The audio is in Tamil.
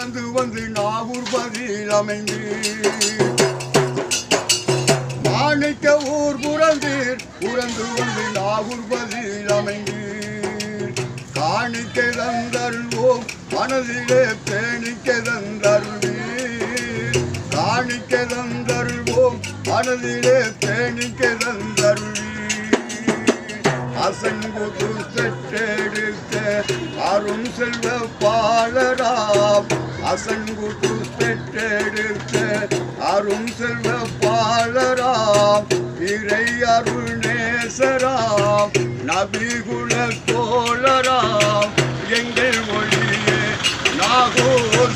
புறந்து வந்து நாகூர் பதில் அமைந்து மாணிக்க ஊர் புறந்தீர் புறந்து வந்து நாகூர் பதில் அமைந்து காணிக்க தந்தருள்வோம் மனதிலே பேணிக்க தந்தருள்வீர் காணிக்க தந்தருள்வோம் மனதிலே பேணிக்க தந்தருள்வீர் அசங்குது பெற்றெடுத்த அருண் செல்வ பாலராம் அசங்குது பெற்றெடுத்த அருண் செல்வ பாலராம் இறை அருணேசராம் நபிகுல தோழராம் எங்கள் மொழியே நாகூர்